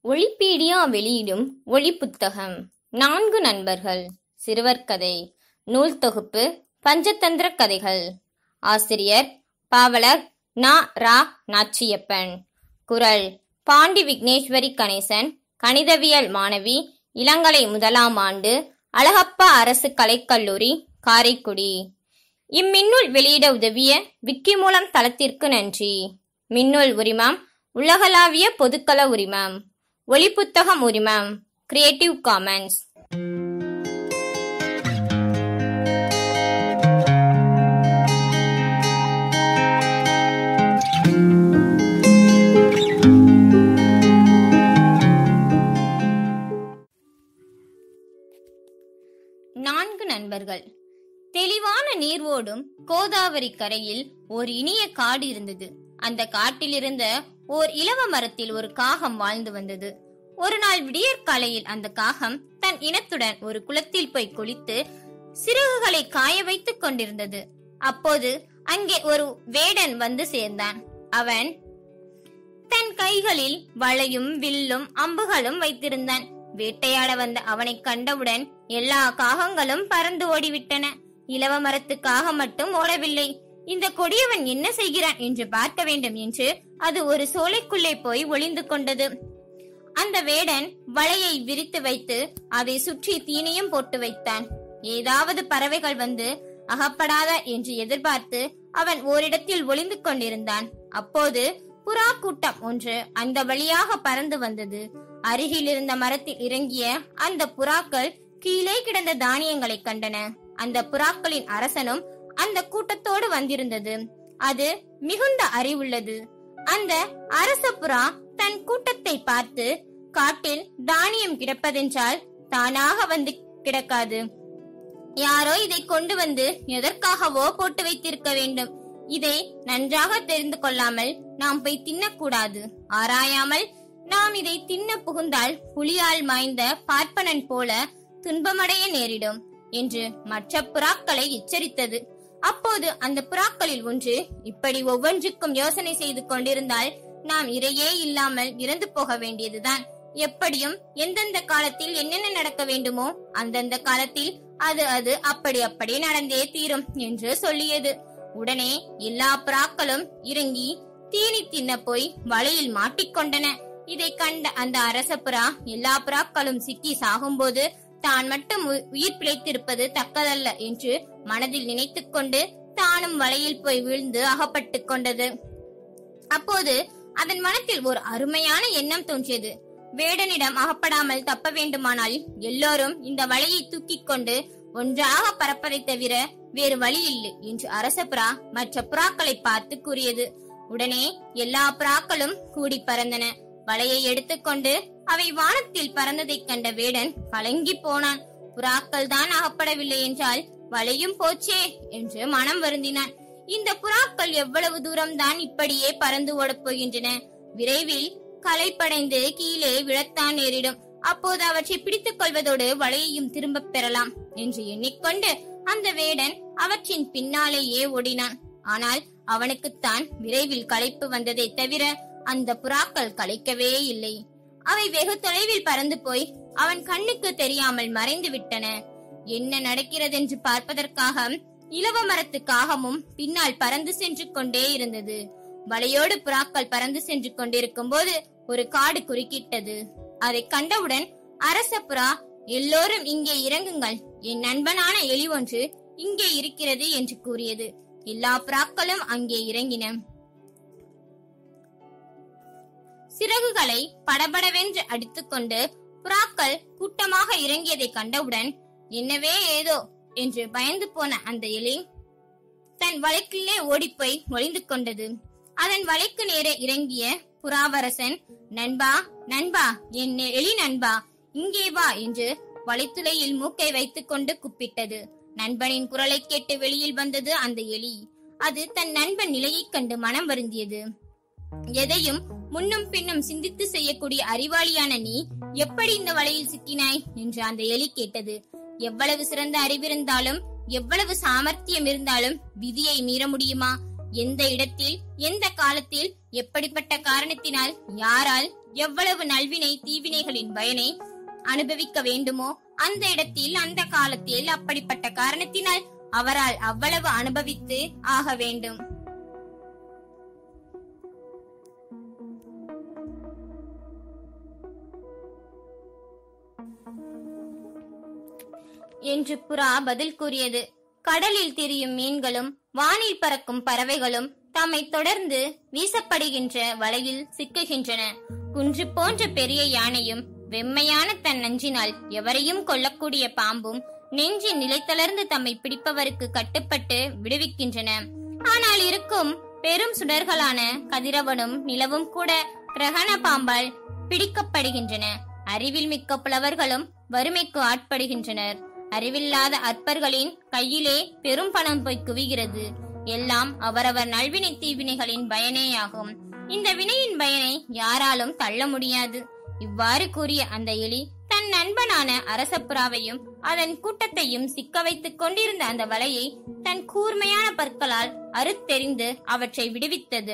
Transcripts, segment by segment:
ஒளிப்பீடியா வெளியிடும் ஒளி புத்தகம் நான்கு நண்பர்கள் சிறுவர் கதை நூல் தொகுப்பு பஞ்சதந்திர கதைகள் ஆசிரியர் பாவலர் நா ரா நாச்சியப்பன் குரல் பாண்டி விக்னேஸ்வரி கணேசன் கணிதவியல் மாணவி இளங்கலை முதலாம் ஆண்டு அழகப்பா அரசு கலைக்கல்லூரி காரைக்குடி இம்மின்னூல் வெளியிட உதவிய விக்கிமூலம் தளத்திற்கு நன்றி மின்னூல் உரிமம் உலகளாவிய பொதுக்கள உரிமம் ஒளிப்புத்தகம் உரிமம் கிரியேட்டிவ் காமன்ஸ் நான்கு நண்பர்கள் தெளிவான நீர் ஓடும் கோதாவரி கரையில் ஓர் இனிய காடு இருந்தது அந்த காட்டில் இருந்த ஓர் இலவ மரத்தில் ஒரு காகம் வாழ்ந்து வந்தது ஒரு நாள் விடியற்காலையில் அந்த காகம் தன் இனத்துடன் ஒரு குளத்தில் போய் குளித்து சிறகுகளை காய வைத்துக் கொண்டிருந்தது அப்போது அங்கே ஒரு வேடன் வந்து சேர்ந்தான் அவன் தன் கைகளில் வளையும் வில்லும் அம்புகளும் வைத்திருந்தான் வேட்டையாட வந்த அவனை கண்டவுடன் எல்லா காகங்களும் பறந்து ஓடிவிட்டன இலவ மரத்துக்காக மட்டும் ஓடவில்லை இந்த கொடியவன் என்ன செய்கிறான் என்று பார்க்க வேண்டும் என்று அது ஒரு சோலைக்குள்ளே போய் ஒளிந்து கொண்டது அந்த வேடன் வலையை விரித்து வைத்து அதை சுற்றி தீனியும் போட்டு வைத்தான் ஏதாவது பறவைகள் வந்து அகப்படாதா என்று எதிர்பார்த்து அவன் ஓரிடத்தில் ஒளிந்து கொண்டிருந்தான் அப்போது புறா கூட்டம் ஒன்று அந்த வழியாக பறந்து வந்தது அருகில் இருந்த மரத்தில் இறங்கிய அந்த புறாக்கள் கீழே கிடந்த தானியங்களை கண்டன அந்த புறாக்களின் அரசனும் அந்த கூட்டத்தோடு வந்திருந்தது அது மிகுந்த அறிவுள்ளது அந்த அரச புறா தன் கூட்டத்தை பார்த்து காட்டில் தானியம் கிடப்பதென்றால் தானாக வந்து கிடக்காது யாரோ இதை கொண்டு வந்து எதற்காகவோ போட்டு வைத்திருக்க வேண்டும் இதை நன்றாக தெரிந்து கொள்ளாமல் நாம் போய் தின்னக்கூடாது ஆராயாமல் நாம் இதை தின்ன புகுந்தால் புலியால் மாய்ந்த பார்ப்பனன் போல துன்பமடைய நேரிடும் என்று மற்ற புறாக்களை எச்சரித்தது அப்போது அந்த புறாக்களில் ஒன்று இப்படி ஒவ்வொன்றுக்கும் யோசனை செய்து கொண்டிருந்தால் நாம் இரையே இல்லாமல் இறந்து போக வேண்டியதுதான் எப்படியும் எந்தெந்த காலத்தில் என்னென்ன நடக்க வேண்டுமோ அந்தந்த காலத்தில் அது அது அப்படி அப்படி நடந்தே தீரும் என்று சொல்லியது உடனே எல்லா புறாக்களும் இறங்கி தீனி தின்ன போய் வலையில் மாட்டிக்கொண்டன இதை கண்ட அந்த அரச புறா எல்லா புறாக்களும் சிக்கி சாகும்போது தான் மட்டும் உ- உயிர் பிழைத்திருப்பது தக்கதல்ல என்று மனதில் நினைத்துக் கொண்டு தானும் வலையில் போய் வீழ்ந்து அகப்பட்டுக் கொண்டது அப்போது அதன் மனத்தில் ஒரு அருமையான எண்ணம் தோன்றியது வேடனிடம் அகப்படாமல் தப்ப வேண்டுமானால் எல்லோரும் இந்த வலையை தூக்கிக் கொண்டு ஒன்றாக பறப்பதை தவிர வேறு வழி இல்லை என்று அரச புறா மற்ற புறாக்களை பார்த்து கூறியது உடனே எல்லா புறாக்களும் கூடி பறந்தன வலையை எடுத்துக்கொண்டு அவை வானத்தில் பறந்ததைக் கண்ட வேடன் கலங்கி போனான் புறாக்கள் தான் அகப்படவில்லை என்றால் வலையும் போச்சே என்று மனம் வருந்தினான் இந்த புறாக்கள் எவ்வளவு தூரம் தான் இப்படியே பறந்து ஓடப் போகின்றன விரைவில் களைப்படைந்து கீழே விழத்தான் நேரிடும் அப்போது அவற்றை பிடித்துக் கொள்வதோடு வலையையும் திரும்பப் பெறலாம் என்று எண்ணிக்கொண்டு அந்த வேடன் அவற்றின் பின்னாலேயே ஓடினான் ஆனால் அவனுக்குத்தான் விரைவில் களைப்பு வந்ததை தவிர அந்த புறாக்கள் களைக்கவே இல்லை அவை வெகு தொலைவில் பறந்து போய் அவன் கண்ணுக்கு தெரியாமல் மறைந்து விட்டன என்ன நடக்கிறதென்று பார்ப்பதற்காக இலவ மரத்து காகமும் பின்னால் பறந்து சென்று கொண்டே இருந்தது வலையோடு புறாக்கள் பறந்து சென்று கொண்டிருக்கும் போது ஒரு காடு குறுக்கிட்டது அதை கண்டவுடன் அரச புறா எல்லோரும் இங்கே இறங்குங்கள் என் நண்பனான எலி ஒன்று இங்கே இருக்கிறது என்று கூறியது எல்லா புறாக்களும் அங்கே இறங்கின சிறகுகளை படபடவென்று அடித்துக்கொண்டு புறாக்கள் கூட்டமாக இறங்கியதை கண்டவுடன் என்னவே ஏதோ என்று பயந்து போன அந்த எலி தன் வலைக்குள்ளே ஓடிப்போய் ஒளிந்து கொண்டது அதன் வலைக்கு நேரே இறங்கிய புறாவரசன் நண்பா நண்பா என் எலி நண்பா இங்கே வா என்று வலைத்துளையில் மூக்கை வைத்துக் கொண்டு கூப்பிட்டது நண்பனின் குரலை கேட்டு வெளியில் வந்தது அந்த எலி அது தன் நண்பன் நிலையைக் கண்டு மனம் வருந்தியது எதையும் முன்னும் பின்னும் சிந்தித்து செய்யக்கூடிய அறிவாளியான நீ எப்படி இந்த வலையில் சிக்கினாய் என்று அந்த எலி கேட்டது எவ்வளவு சிறந்த அறிவிருந்தாலும் எவ்வளவு சாமர்த்தியம் இருந்தாலும் விதியை மீற முடியுமா எந்த இடத்தில் எந்த காலத்தில் எப்படிப்பட்ட காரணத்தினால் யாரால் எவ்வளவு நல்வினை தீவினைகளின் பயனை அனுபவிக்க வேண்டுமோ அந்த இடத்தில் அந்த காலத்தில் அப்படிப்பட்ட காரணத்தினால் அவரால் அவ்வளவு அனுபவித்து ஆக வேண்டும் என்று புறா பதில் கூறியது கடலில் திரியும் மீன்களும் வானில் பறக்கும் பறவைகளும் தம்மை தொடர்ந்து வீசப்படுகின்ற வலையில் சிக்குகின்றன குன்று போன்ற பெரிய யானையும் வெம்மையான தன் நஞ்சினால் எவரையும் கொல்லக்கூடிய பாம்பும் நெஞ்சின் நிலை தளர்ந்து தம்மை பிடிப்பவருக்கு கட்டுப்பட்டு விடுவிக்கின்றன ஆனால் இருக்கும் பெரும் சுடர்களான கதிரவனும் நிலவும் கூட கிரகண பாம்பால் பிடிக்கப்படுகின்றன அறிவில் மிக்க புலவர்களும் வறுமைக்கு ஆட்படுகின்றனர் அறிவில்லாத அற்பர்களின் கையிலே பெரும் பணம் போய் குவிகிறது எல்லாம் அவரவர் நல்வினை தீவினைகளின் பயனேயாகும் இந்த வினையின் பயனை யாராலும் தள்ள முடியாது இவ்வாறு கூறிய அந்த எலி தன் நண்பனான அரசப்புறாவையும் அதன் கூட்டத்தையும் சிக்க வைத்துக் கொண்டிருந்த அந்த வலையை தன் கூர்மையான பற்களால் அறுத்தெறிந்து அவற்றை விடுவித்தது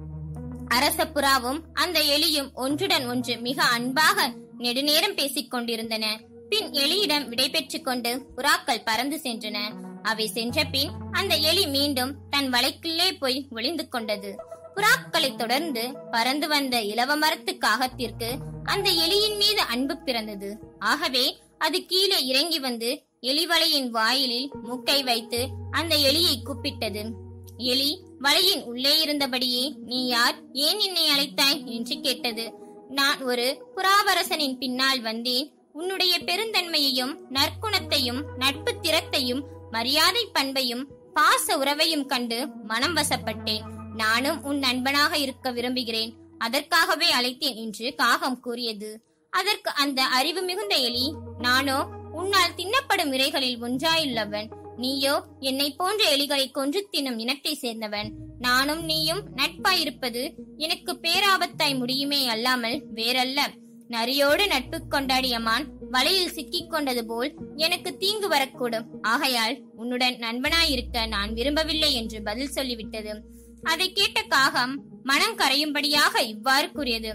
அரசப்புறாவும் அந்த எலியும் ஒன்றுடன் ஒன்று மிக அன்பாக நெடுநேரம் பேசிக் கொண்டிருந்தன பின் எலியிடம் விடை பெற்றுக் கொண்டு புறாக்கள் பறந்து சென்றன அவை சென்ற பின் அந்த எலி மீண்டும் தன் வலைக்குள்ளே போய் ஒளிந்து கொண்டது புறாக்களை தொடர்ந்து பறந்து வந்த இலவ மரத்து காகத்திற்கு அந்த எலியின் மீது அன்பு பிறந்தது ஆகவே அது கீழே இறங்கி வந்து எலிவலையின் வாயிலில் மூக்கை வைத்து அந்த எலியை கூப்பிட்டது எலி வலையின் உள்ளே இருந்தபடியே நீ யார் ஏன் என்னை அழைத்தாய் என்று கேட்டது நான் ஒரு புறாவரசனின் பின்னால் வந்தேன் உன்னுடைய பெருந்தன்மையையும் நற்குணத்தையும் நட்பு திறத்தையும் மரியாதை பண்பையும் பாச உறவையும் கண்டு மனம் வசப்பட்டேன் நானும் உன் நண்பனாக இருக்க விரும்புகிறேன் அதற்காகவே அழைத்தேன் என்று காகம் கூறியது அதற்கு அந்த அறிவு மிகுந்த எலி நானோ உன்னால் தின்னப்படும் இறைகளில் ஒன்றாயுள்ளவன் நீயோ என்னை போன்ற எலிகளை கொன்று தின்னும் இனத்தை சேர்ந்தவன் நானும் நீயும் நட்பாயிருப்பது எனக்கு பேராபத்தாய் முடியுமே அல்லாமல் வேறல்ல நரியோடு நட்பு கொண்டாடிய மான் வலையில் சிக்கிக் கொண்டது போல் எனக்கு தீங்கு வரக்கூடும் ஆகையால் உன்னுடன் நண்பனாயிருக்க நான் விரும்பவில்லை என்று பதில் சொல்லிவிட்டது அதை கேட்ட காகம் மனம் கரையும்படியாக இவ்வாறு கூறியது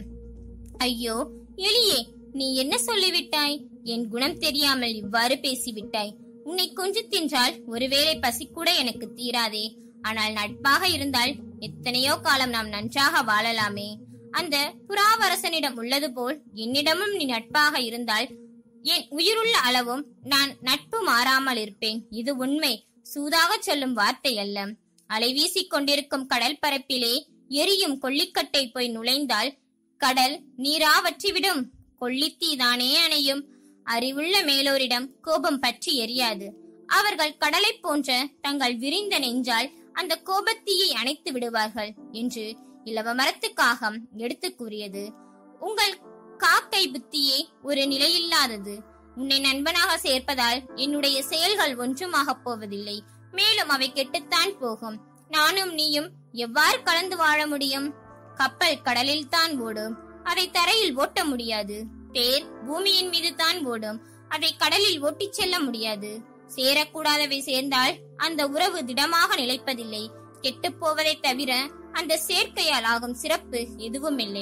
ஐயோ எலியே நீ என்ன சொல்லிவிட்டாய் என் குணம் தெரியாமல் இவ்வாறு பேசிவிட்டாய் உன்னை கொஞ்சி தின்றால் ஒருவேளை பசி கூட எனக்கு தீராதே ஆனால் நட்பாக இருந்தால் எத்தனையோ காலம் நாம் நன்றாக வாழலாமே அந்த புறாவரசனிடம் உள்ளது போல் என்னிடமும் நீ நட்பாக இருந்தால் என் உயிருள்ள அளவும் நான் நட்பு மாறாமல் இருப்பேன் இது உண்மை சூதாக சொல்லும் வார்த்தை அல்ல அலை வீசிக் கொண்டிருக்கும் கடல் பரப்பிலே எரியும் கொல்லிக்கட்டை போய் நுழைந்தால் கடல் நீரா வற்றிவிடும் கொள்ளித்தீ தானே அணையும் அறிவுள்ள மேலோரிடம் கோபம் பற்றி எரியாது அவர்கள் கடலைப் போன்ற தங்கள் விரிந்த நெஞ்சால் அந்த கோபத்தீயை அணைத்து விடுவார்கள் என்று இலவ மரத்து காகம் எடுத்து கூறியது உங்கள் காக்கை புத்தியே ஒரு நிலையில்லாதது உன்னை நண்பனாக சேர்ப்பதால் என்னுடைய செயல்கள் ஒன்றுமாகப் போவதில்லை மேலும் அவை கெட்டுத்தான் போகும் நானும் நீயும் எவ்வாறு கலந்து வாழ முடியும் கப்பல் கடலில் தான் ஓடும் அதை தரையில் ஓட்ட முடியாது தேர் பூமியின் மீது தான் ஓடும் அதை கடலில் ஓட்டிச் செல்ல முடியாது சேரக்கூடாதவை சேர்ந்தால் அந்த உறவு திடமாக நிலைப்பதில்லை கெட்டுப் போவதை தவிர அந்த சேர்க்கையால் ஆகும் சிறப்பு எதுவும் இல்லை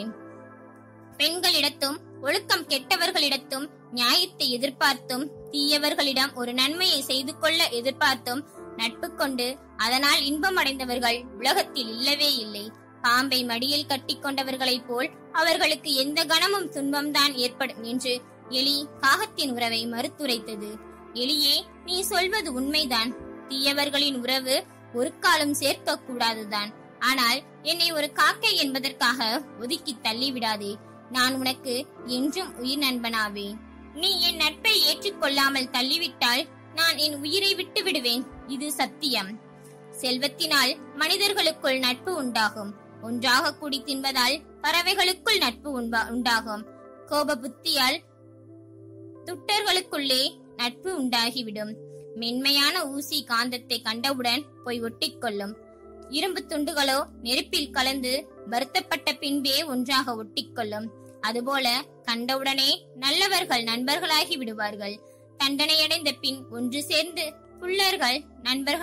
பெண்களிடத்தும் ஒழுக்கம் கெட்டவர்களிடத்தும் நியாயத்தை எதிர்பார்த்தும் தீயவர்களிடம் ஒரு நன்மையை செய்து கொள்ள எதிர்பார்த்தும் நட்பு கொண்டு அதனால் இன்பம் அடைந்தவர்கள் உலகத்தில் இல்லவே இல்லை பாம்பை மடியில் கட்டி கொண்டவர்களைப் போல் அவர்களுக்கு எந்த கணமும் துன்பம்தான் ஏற்படும் என்று எலி காகத்தின் உறவை மறுத்துரைத்தது எலியே நீ சொல்வது உண்மைதான் தீயவர்களின் உறவு ஒரு காலம் சேர்க்க கூடாதுதான் ஆனால் என்னை ஒரு காக்கை என்பதற்காக ஒதுக்கி தள்ளிவிடாதே நான் உனக்கு என்றும் உயிர் நண்பனாவே நீ என் நட்பை ஏற்றுக்கொள்ளாமல் தள்ளிவிட்டால் நான் என் உயிரை விட்டு விடுவேன் இது சத்தியம் செல்வத்தினால் மனிதர்களுக்குள் நட்பு உண்டாகும் ஒன்றாக கூடி தின்பதால் பறவைகளுக்குள் நட்பு உண்பா- உண்டாகும் கோப புத்தியால் துட்டர்களுக்குள்ளே நட்பு உண்டாகிவிடும் மென்மையான ஊசி காந்தத்தை கண்டவுடன் போய் ஒட்டிக்கொள்ளும் இரும்பு துண்டுகளோ நெருப்பில் கலந்து வருத்தப்பட்ட பின்பே ஒன்றாக ஒட்டிக்கொள்ளும் அதுபோல கண்டவுடனே நல்லவர்கள் நண்பர்களாகி விடுவார்கள் தண்டனையடைந்த பின் ஒன்று சேர்ந்து புல்லர்கள்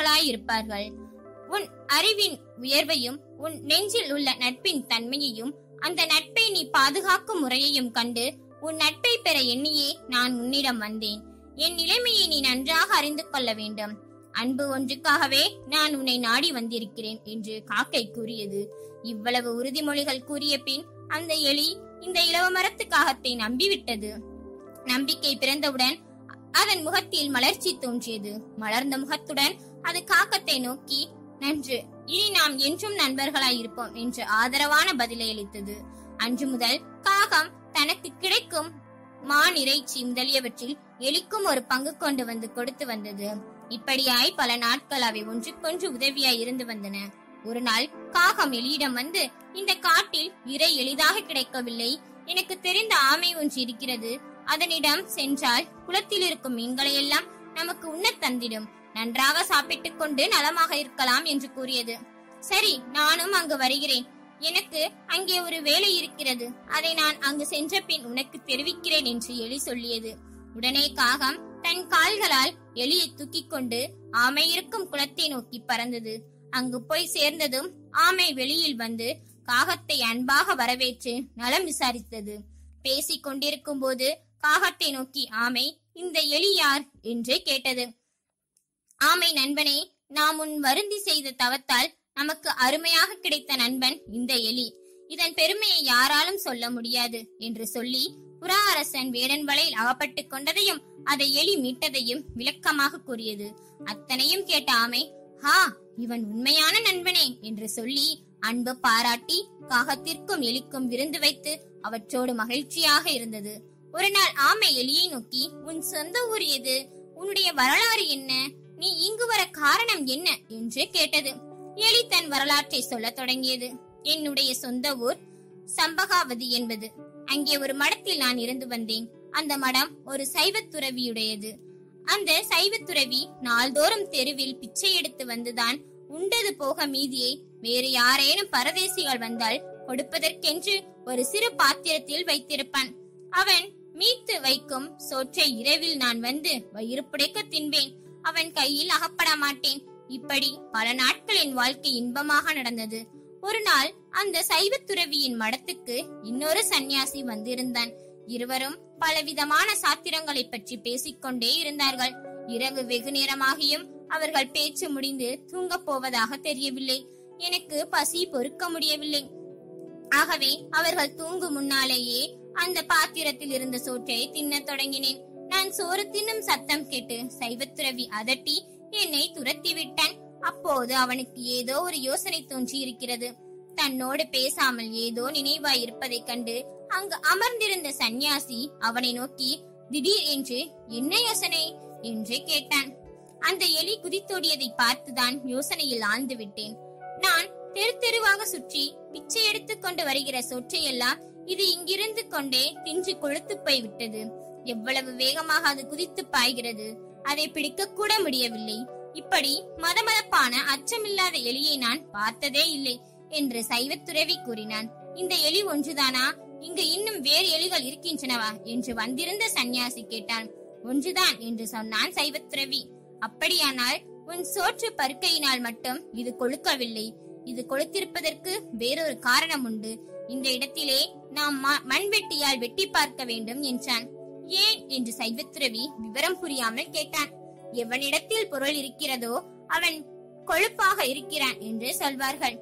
நண்பர்களாயிருப்பார்கள் உன் அறிவின் உயர்வையும் உன் நெஞ்சில் உள்ள நட்பின் தன்மையையும் அந்த நட்பை நீ பாதுகாக்கும் முறையையும் கண்டு உன் நட்பை பெற எண்ணியே நான் உன்னிடம் வந்தேன் என் நிலைமையை நீ நன்றாக அறிந்து கொள்ள வேண்டும் அன்பு ஒன்றுக்காகவே நான் உன்னை நாடி வந்திருக்கிறேன் என்று காக்கை கூறியது இவ்வளவு உறுதிமொழிகள் கூறிய பின் அந்த எலி இந்த இளவமரத்து காகத்தை நம்பிவிட்டது நம்பிக்கை பிறந்தவுடன் அதன் முகத்தில் மலர்ச்சி தோன்றியது மலர்ந்த முகத்துடன் அது காக்கத்தை நோக்கி நன்று இனி நாம் என்றும் நண்பர்களாய் இருப்போம் என்று ஆதரவான பதிலை அளித்தது அன்று முதல் காகம் தனக்கு கிடைக்கும் மான் இறைச்சி முதலியவற்றில் எலிக்கும் ஒரு பங்கு கொண்டு வந்து கொடுத்து வந்தது இப்படியாய் பல நாட்கள் அவை ஒன்றுக்கொன்று உதவியாய் இருந்து வந்தன ஒரு நாள் காகம் எலியிடம் வந்து இந்த காட்டில் இறை எளிதாக கிடைக்கவில்லை எனக்கு தெரிந்த ஆமை ஒன்று இருக்கிறது அதனிடம் சென்றால் குளத்தில் இருக்கும் மீன்களை எல்லாம் நமக்கு உண்ணத் தந்திடும் நன்றாக சாப்பிட்டுக் கொண்டு நலமாக இருக்கலாம் என்று கூறியது சரி நானும் அங்கு வருகிறேன் எனக்கு அங்கே ஒரு வேலை இருக்கிறது அதை நான் அங்கு சென்ற பின் உனக்கு தெரிவிக்கிறேன் என்று எலி சொல்லியது உடனே காகம் தன் கால்களால் எலியை தூக்கிக் கொண்டு ஆமை இருக்கும் குளத்தை நோக்கி பறந்தது அங்கு போய் சேர்ந்ததும் ஆமை வெளியில் வந்து காகத்தை அன்பாக வரவேற்று நலம் விசாரித்தது பேசிக் கொண்டிருக்கும் போது காகத்தை நோக்கி ஆமை இந்த எலி யார் என்று கேட்டது ஆமை நண்பனே நாம் உன் வருந்தி செய்த தவத்தால் நமக்கு அருமையாக கிடைத்த நண்பன் இந்த எலி இதன் பெருமையை யாராலும் சொல்ல முடியாது என்று சொல்லி புறா அரசன் வேடன் வலையில் அகப்பட்டுக் கொண்டதையும் அதை எலி மீட்டதையும் விளக்கமாக கூறியது அத்தனையும் கேட்ட ஆமை ஹா இவன் உண்மையான நண்பனே என்று சொல்லி அன்பு பாராட்டி காகத்திற்கும் எலிக்கும் விருந்து வைத்து அவற்றோடு மகிழ்ச்சியாக இருந்தது ஒரு நாள் ஆமை எலியை நோக்கி உன் சொந்த ஊர் எது உன்னுடைய வரலாறு என்ன நீ இங்கு வர காரணம் என்ன என்று கேட்டது எலி தன் வரலாற்றை சொல்லத் தொடங்கியது என்னுடைய சொந்த ஊர் சம்பகாவதி என்பது அங்கே ஒரு மடத்தில் நான் இருந்து வந்தேன் அந்த மடம் ஒரு சைவத் துறவியுடையது அந்த சைவத் துறவி நாள்தோறும் தெருவில் பிச்சை எடுத்து வந்துதான் உண்டது போக மீதியை வேறு யாரேனும் பரதேசிகள் வந்தால் கொடுப்பதற்கென்று ஒரு சிறு பாத்திரத்தில் வைத்திருப்பான் அவன் மீத்து வைக்கும் சோற்றை இரவில் நான் வந்து வயிறு புடைக்க தின்பேன் அவன் கையில் அகப்பட மாட்டேன் இப்படி பல நாட்கள் என் வாழ்க்கை இன்பமாக நடந்தது ஒரு நாள் அந்த சைவத் துறவியின் மடத்துக்கு இன்னொரு சந்நியாசி வந்திருந்தான் இருவரும் பலவிதமான சாத்திரங்களை பற்றி பேசிக்கொண்டே இருந்தார்கள் இரவு வெகு நேரமாகியும் அவர்கள் பேச்சு முடிந்து தூங்கப் போவதாக தெரியவில்லை எனக்கு பசி பொறுக்க முடியவில்லை ஆகவே அவர்கள் தூங்கும் முன்னாலேயே அந்த பாத்திரத்தில் இருந்த சோற்றை தின்னத் தொடங்கினேன் நான் சோறு தின்னும் சத்தம் கேட்டு சைவத்துறவி அதட்டி என்னை துரத்தி விட்டான் அப்போது அவனுக்கு ஏதோ ஒரு யோசனை தோன்றி இருக்கிறது தன்னோடு பேசாமல் ஏதோ நினைவாய் இருப்பதைக் கண்டு அங்கு அமர்ந்திருந்த சந்நியாசி அவனை நோக்கி திடீர் என்று என்ன யோசனை என்று கேட்டான் அந்த எலி குதித்தோடியதை பார்த்துதான் யோசனையில் ஆழ்ந்து விட்டேன் நான் தெரு தெருவாக சுற்றி பிச்சை எடுத்துக் கொண்டு வருகிற சொற்றையெல்லாம் இது இங்கிருந்து கொண்டே தின்று கொழுத்து போய் விட்டது எவ்வளவு வேகமாக அது குதித்து பாய்கிறது அதை பிடிக்க கூட முடியவில்லை இப்படி மதமதப்பான அச்சமில்லாத எலியை நான் பார்த்ததே இல்லை என்று சைவத்துறவி கூறினான் இந்த எலி ஒன்றுதானா இங்கு இன்னும் வேறு எலிகள் இருக்கின்றனவா என்று வந்திருந்த சந்நியாசி கேட்டான் ஒன்றுதான் என்று சொன்னான் சைவத்துறவி அப்படியானால் உன் சோற்று பருக்கையினால் மட்டும் இது கொழுக்கவில்லை இது கொளுத்திருப்பதற்கு வேறொரு காரணம் உண்டு இந்த இடத்திலே நாம் ம- மண்வெட்டியால் வெட்டி பார்க்க வேண்டும் என்றான் ஏன் என்று சைவத்துறவி விவரம் புரியாமல் கேட்டான் எவனிடத்தில் பொருள் இருக்கிறதோ அவன் கொழுப்பாக இருக்கிறான் என்று சொல்வார்கள்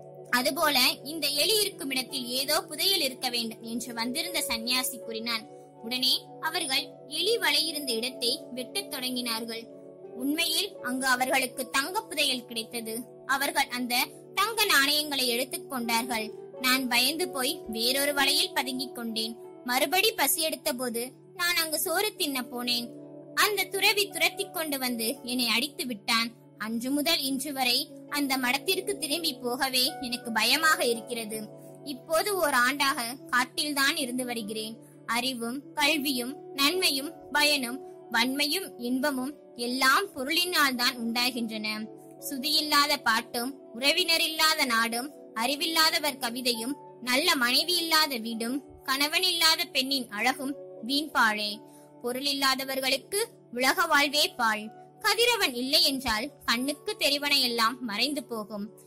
அதுபோல இந்த எலி இருக்கும் இடத்தில் ஏதோ புதையல் இருக்க வேண்டும் என்று வந்திருந்த சந்நியாசி கூறினான் உடனே அவர்கள் எலி வலையிருந்த இடத்தை வெட்டத் தொடங்கினார்கள் உண்மையில் அங்கு அவர்களுக்கு தங்க புதையல் கிடைத்தது அவர்கள் அந்த தங்க நாணயங்களை எடுத்துக் கொண்டார்கள் நான் பயந்து போய் வேறொரு வலையில் பதுங்கிக் கொண்டேன் மறுபடி பசி எடுத்த போது நான் அங்கு சோறு தின்ன போனேன் அந்த துறவி துரத்தி கொண்டு வந்து என்னை அடித்து விட்டான் அன்று முதல் இன்று வரை அந்த மடத்திற்கு திரும்பி போகவே எனக்கு பயமாக இருக்கிறது இப்போது ஓர் ஆண்டாக காட்டில்தான் இருந்து வருகிறேன் அறிவும் கல்வியும் நன்மையும் பயனும் வன்மையும் இன்பமும் எல்லாம் பொருளினால் தான் உண்டாகின்றன சுதியில்லாத பாட்டும் உறவினரில்லாத நாடும் அறிவில்லாதவர் கவிதையும் நல்ல மனைவி இல்லாத வீடும் கணவன் இல்லாத பெண்ணின் அழகும் வீண்பாழே பொருள் இல்லாதவர்களுக்கு உலக வாழ்வே பாழ் கதிரவன் இல்லை என்றால் கண்ணுக்கு தெரிவன எல்லாம் மறைந்து போகும்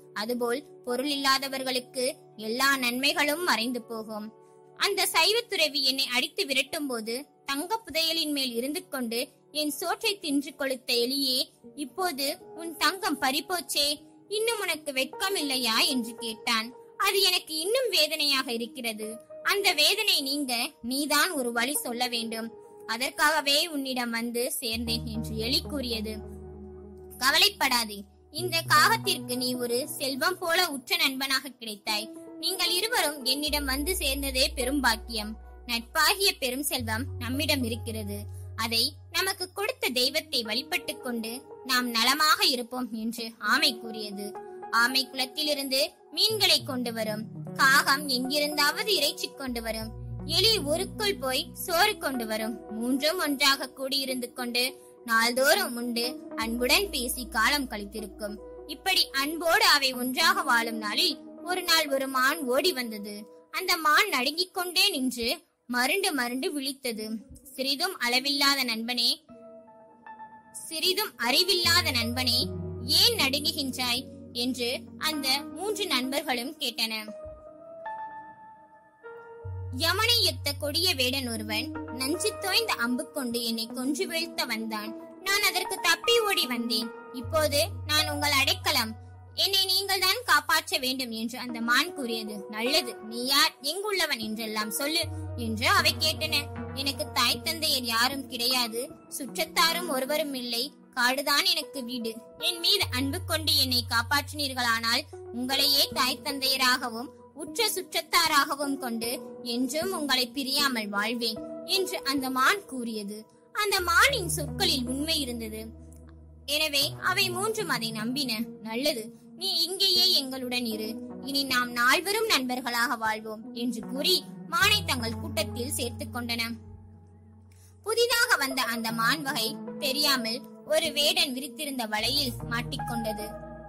அதுபோல் பொருள் இல்லாதவர்களுக்கு எல்லா நன்மைகளும் மறைந்து போகும் அந்த சைவத்துறவி என்னை அடித்து விரட்டும் போது தங்க புதையலின் மேல் இருந்து கொண்டு என் சோற்றை தின்று கொளுத்த எலியே இப்போது உன் தங்கம் பறிப்போச்சே இன்னும் உனக்கு வெட்கம் இல்லையா என்று கேட்டான் அது எனக்கு இன்னும் வேதனையாக இருக்கிறது அந்த வேதனை நீங்க நீதான் ஒரு வழி சொல்ல வேண்டும் அதற்காகவே உன்னிடம் வந்து சேர்ந்தேன் என்று எலி கூறியது கவலைப்படாதே இந்த காகத்திற்கு நீ ஒரு செல்வம் போல உற்ற நண்பனாக கிடைத்தாய் நீங்கள் இருவரும் என்னிடம் வந்து சேர்ந்ததே பெரும் பாக்கியம் நட்பாகிய பெரும் செல்வம் நம்மிடம் இருக்கிறது அதை நமக்கு கொடுத்த தெய்வத்தை வழிபட்டுக் கொண்டு நாம் நலமாக இருப்போம் என்று ஆமை கூறியது ஆமை குளத்திலிருந்து மீன்களை கொண்டு வரும் காகம் எங்கிருந்தாவது இறைச்சி கொண்டு வரும் எலி ஊருக்குள் போய் சோறு கொண்டு வரும் மூன்றும் ஒன்றாக கூடியிருந்து கொண்டு நாள்தோறும் உண்டு அன்புடன் பேசி காலம் கழித்திருக்கும் இப்படி அன்போடு அவை ஒன்றாக வாழும் நாளில் ஒரு நாள் ஒரு மான் ஓடி வந்தது அந்த மான் நடுங்கிக் கொண்டே நின்று மருண்டு மருண்டு விழித்தது சிறிதும் அளவில்லாத நண்பனே சிறிதும் அறிவில்லாத நண்பனே ஏன் நடுங்குகின்றாய் என்று அந்த மூன்று நண்பர்களும் கேட்டன யமனை எத்த கொடிய வேடன் ஒருவன் நஞ்சு தோய்ந்த அம்பு கொண்டு என்னை கொன்று வீழ்த்த வந்தான் நான் அதற்கு தப்பி ஓடி வந்தேன் இப்போது நான் உங்கள் அடைக்கலம் என்னை நீங்கள் தான் காப்பாற்ற வேண்டும் என்று அந்த மான் கூறியது நல்லது நீ யார் எங்குள்ளவன் என்றெல்லாம் சொல்லு என்று அவை கேட்டன எனக்கு தாய் தந்தையர் யாரும் கிடையாது சுற்றத்தாரும் ஒருவரும் இல்லை காடுதான் எனக்கு வீடு என் மீது அன்பு கொண்டு என்னை காப்பாற்றினீர்களானால் உங்களையே தாய் தந்தையராகவும் உற்ற சுற்றத்தாராகவும் கொண்டு என்றும் உங்களை பிரியாமல் வாழ்வேன் என்று அந்த மான் கூறியது அந்த மானின் சொற்களில் உண்மை இருந்தது எனவே அவை மூன்றும் அதை நம்பின நல்லது நீ இங்கேயே எங்களுடன் இரு இனி நாம் நால்வரும் நண்பர்களாக வாழ்வோம் என்று கூறி மானை தங்கள் கூட்டத்தில் சேர்த்துக் கொண்டன புதிதாக வந்த அந்த மான் வகை தெரியாமல் ஒரு வேடன் விரித்திருந்த வலையில் மாட்டிக்கொண்டது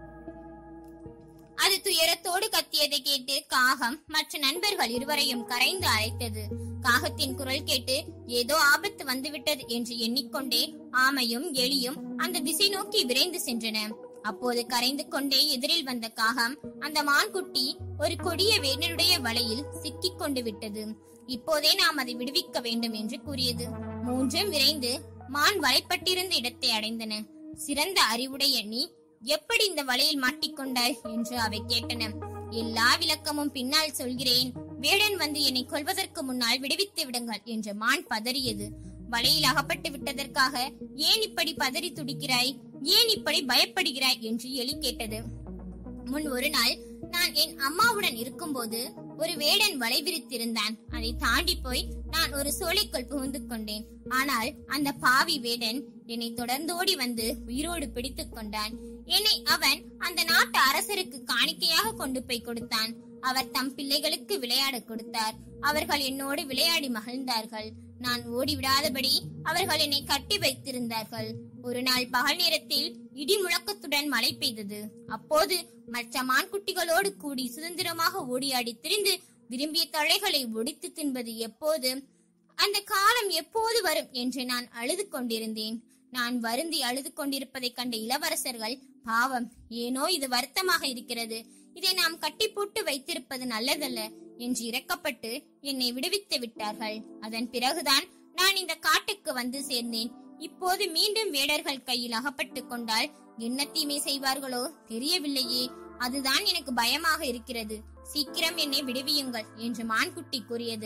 அது துயரத்தோடு கத்தியதை கேட்டு காகம் மற்ற நண்பர்கள் இருவரையும் கரைந்து அழைத்தது காகத்தின் குரல் கேட்டு ஏதோ ஆபத்து வந்துவிட்டது என்று எண்ணிக்கொண்டே ஆமையும் எலியும் அந்த திசை நோக்கி விரைந்து சென்றன அப்போது கரைந்து கொண்டே எதிரில் வந்த காகம் அந்த மான்குட்டி ஒரு கொடிய வேடனுடைய வலையில் சிக்கிக் கொண்டு விட்டது இப்போதே நாம் அதை விடுவிக்க வேண்டும் என்று கூறியது மூன்றும் விரைந்து மான் வலைப்பட்டிருந்த இடத்தை அடைந்தன சிறந்த அறிவுடைய நீ எப்படி இந்த வலையில் மாட்டிக்கொண்டாய் என்று அவை கேட்டன எல்லா விளக்கமும் பின்னால் சொல்கிறேன் வேடன் வந்து என்னை கொல்வதற்கு முன்னால் விடுவித்து விடுங்கள் என்று மான் பதறியது வலையில் அகப்பட்டு விட்டதற்காக ஏன் இப்படி பதறி துடிக்கிறாய் ஏன் இப்படி பயப்படுகிறாய் என்று எலி கேட்டது முன் ஒரு நாள் நான் என் அம்மாவுடன் இருக்கும்போது ஒரு வேடன் வலை விரித்திருந்தான் அதை தாண்டி போய் நான் ஒரு சோலைக்குள் புகுந்து கொண்டேன் ஆனால் அந்த பாவி வேடன் என்னை தொடர்ந்து ஓடி வந்து உயிரோடு பிடித்துக் கொண்டான் என்னை அவன் அந்த நாட்டு அரசருக்கு காணிக்கையாக கொண்டு போய் கொடுத்தான் அவர் தம் பிள்ளைகளுக்கு விளையாட கொடுத்தார் அவர்கள் என்னோடு விளையாடி மகிழ்ந்தார்கள் நான் ஓடிவிடாதபடி அவர்கள் என்னை கட்டி வைத்திருந்தார்கள் ஒரு நாள் பகல் நேரத்தில் இடி முழக்கத்துடன் மழை பெய்தது அப்போது மற்ற மான்குட்டிகளோடு கூடி சுதந்திரமாக ஓடியாடி திரிந்து விரும்பிய தழைகளை ஒடித்து தின்பது எப்போது அந்த காலம் எப்போது வரும் என்று நான் அழுது கொண்டிருந்தேன் நான் வருந்தி அழுது கொண்டிருப்பதைக் கண்ட இளவரசர்கள் பாவம் ஏனோ இது வருத்தமாக இருக்கிறது இதை நாம் கட்டி போட்டு வைத்திருப்பது நல்லதல்ல என்று இறக்கப்பட்டு என்னை விடுவித்து விட்டார்கள் அதன் பிறகுதான் நான் இந்த காட்டுக்கு வந்து சேர்ந்தேன் இப்போது மீண்டும் வேடர்கள் கையில் அகப்பட்டுக் கொண்டால் என்ன தீமை செய்வார்களோ தெரியவில்லையே அதுதான் எனக்கு பயமாக இருக்கிறது சீக்கிரம் என்னை விடுவியுங்கள் என்று மான்குட்டி கூறியது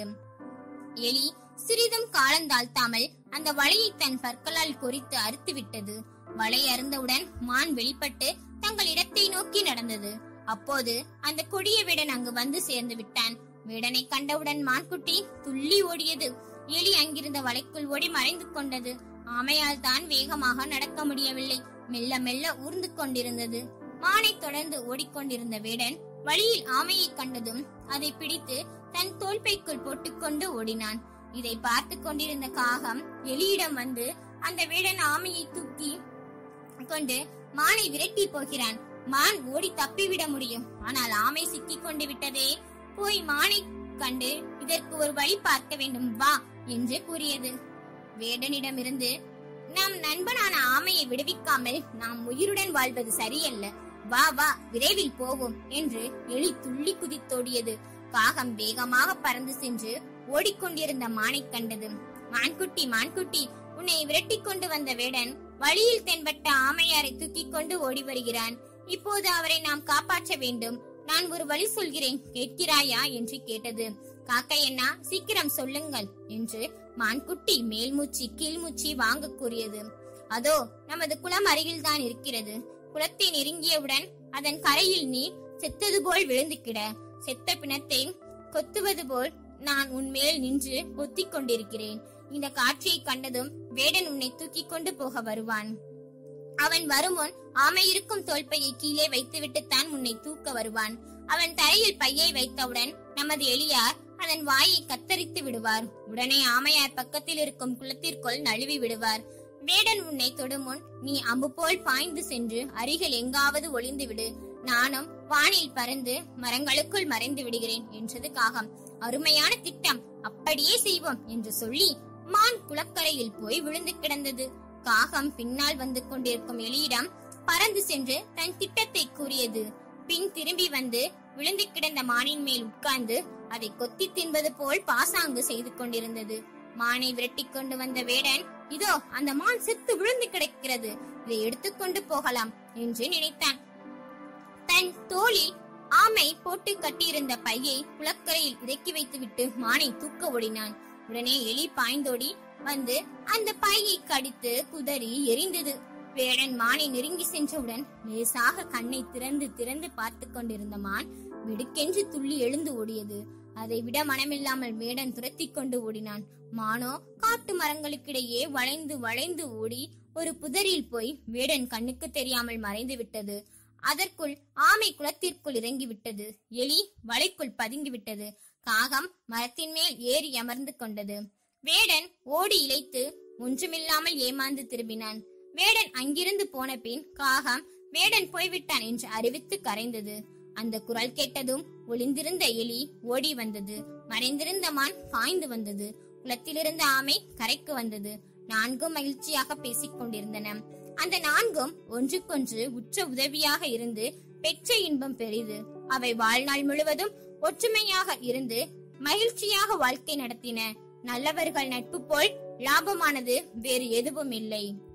எலி சிறிதும் காலந்தாழ்த்தாமல் அந்த வலையை தன் பற்களால் கொறித்து அறுத்து விட்டது வலை அருந்தவுடன் மான் வெளிப்பட்டு தங்கள் இடத்தை நோக்கி நடந்தது அப்போது அந்த கொடிய வேடன் அங்கு வந்து சேர்ந்து விட்டான் வேடனை கண்டவுடன் மான்குட்டி துள்ளி ஓடியது எலி அங்கிருந்த வலைக்குள் ஓடி மறைந்து கொண்டது ஆமையால் தான் வேகமாக நடக்க முடியவில்லை மெல்ல மெல்ல ஊர்ந்து கொண்டிருந்தது மானை தொடர்ந்து ஓடிக்கொண்டிருந்த வேடன் வழியில் ஆமையை கண்டதும் அதை பிடித்து தன் தோல்பைக்குள் போட்டுக்கொண்டு ஓடினான் இதை பார்த்து கொண்டிருந்த காகம் எலியிடம் வந்து அந்த வேடன் ஆமையை தூக்கி கொண்டு மானை விரட்டி போகிறான் மான் ஓடி தப்பிவிட முடியும் ஆனால் ஆமை சிக்கிக் கொண்டு விட்டதே போய் மானை கண்டு இதற்கு ஒரு வழி பார்க்க வேண்டும் வா என்று கூறியது வேடனிடமிருந்து நம் நண்பனான ஆமையை விடுவிக்காமல் நாம் உயிருடன் வாழ்வது சரியல்ல வா வா விரைவில் போவோம் என்று எலி துள்ளி குதித்தோடியது காகம் வேகமாக பறந்து சென்று ஓடிக்கொண்டிருந்த மானை கண்டது மான்குட்டி மான்குட்டி உன்னை விரட்டி கொண்டு வந்த வேடன் வழியில் தென்பட்ட ஆமையாரை தூக்கிக் கொண்டு ஓடி வருகிறான் இப்போது அவரை நாம் காப்பாற்ற வேண்டும் நான் ஒரு வழி சொல்கிறேன் கேட்கிறாயா என்று கேட்டது காக்கையண்ணா சீக்கிரம் சொல்லுங்கள் என்று மான்குட்டி மேல்மூச்சி கீழ்மூச்சி வாங்க கூறியது அதோ நமது குளம் அருகில் தான் இருக்கிறது குளத்தை நெருங்கியவுடன் அதன் கரையில் நீர் செத்தது போல் விழுந்து கிட செத்த பிணத்தை கொத்துவது போல் நான் உன் மேல் நின்று ஒத்திக் கொண்டிருக்கிறேன் இந்த காட்சியை கண்டதும் வேடன் உன்னை தூக்கிக் கொண்டு போக வருவான் அவன் வருமுன் ஆமை இருக்கும் தோல்பையை கீழே வைத்துவிட்டுத்தான் உன்னை தூக்க வருவான் அவன் தரையில் பையை வைத்தவுடன் நமது எலியார் அதன் வாயை கத்தரித்து விடுவார் உடனே ஆமையார் பக்கத்தில் இருக்கும் குளத்திற்குள் நழுவி விடுவார் வேடன் உன்னை தொடுமுன் நீ அம்பு போல் பாய்ந்து சென்று அருகில் எங்காவது ஒளிந்து விடு நானும் வானில் பறந்து மரங்களுக்குள் மறைந்து விடுகிறேன் என்றது காகம் அருமையான திட்டம் அப்படியே செய்வோம் என்று சொல்லி மான் குளக்கரையில் போய் விழுந்து கிடந்தது காகம் பின்னால் வந்து கொண்டிருக்கும் எலியிடம் பறந்து சென்று தன் திட்டத்தை கூறியது பின் திரும்பி வந்து விழுந்து கிடந்த மானின் மேல் உட்கார்ந்து அதை கொத்தி தின்பது போல் பாசாங்கு செய்து கொண்டிருந்தது மானை விரட்டிக் கொண்டு வந்த வேடன் இதோ அந்த மான் செத்து விழுந்து கிடக்கிறது இதை எடுத்துக்கொண்டு போகலாம் என்று நினைத்தான் தன் தோளில் ஆமை போட்டு கட்டியிருந்த பையை குளக்கரையில் இறக்கி வைத்துவிட்டு மானை தூக்க ஓடினான் உடனே எலி பாய்ந்தோடி வந்து அந்த பையை கடித்து குதறி எரிந்தது வேடன் மானை நெருங்கி சென்றவுடன் லேசாக கண்ணை திறந்து திறந்து பார்த்து கொண்டிருந்த மான் விடுக்கென்று துள்ளி எழுந்து ஓடியது அதை விட மனமில்லாமல் வேடன் துரத்தி கொண்டு ஓடினான் மானோ காட்டு மரங்களுக்கிடையே வளைந்து வளைந்து ஓடி ஒரு புதரில் போய் வேடன் கண்ணுக்கு தெரியாமல் மறைந்து விட்டது அதற்குள் ஆமை குளத்திற்குள் இறங்கி விட்டது எலி வலைக்குள் பதுங்கி விட்டது காகம் மரத்தின் மேல் ஏறி அமர்ந்து கொண்டது வேடன் ஓடி இழைத்து ஒன்றுமில்லாமல் ஏமாந்து திரும்பினான் வேடன் அங்கிருந்து போன பின் காகம் வேடன் போய்விட்டான் என்று அறிவித்து கரைந்தது அந்த குரல் கேட்டதும் ஒளிந்திருந்த எலி ஓடி வந்தது மறைந்திருந்த மான் பாய்ந்து வந்தது குளத்திலிருந்த ஆமை கரைக்கு வந்தது நான்கும் மகிழ்ச்சியாக பேசிக் கொண்டிருந்தன அந்த நான்கும் ஒன்றுக்கொன்று உற்ற உதவியாக இருந்து பெற்ற இன்பம் பெரிது அவை வாழ்நாள் முழுவதும் ஒற்றுமையாக இருந்து மகிழ்ச்சியாக வாழ்க்கை நடத்தின நல்லவர்கள் நட்பு போல் லாபமானது வேறு எதுவும் இல்லை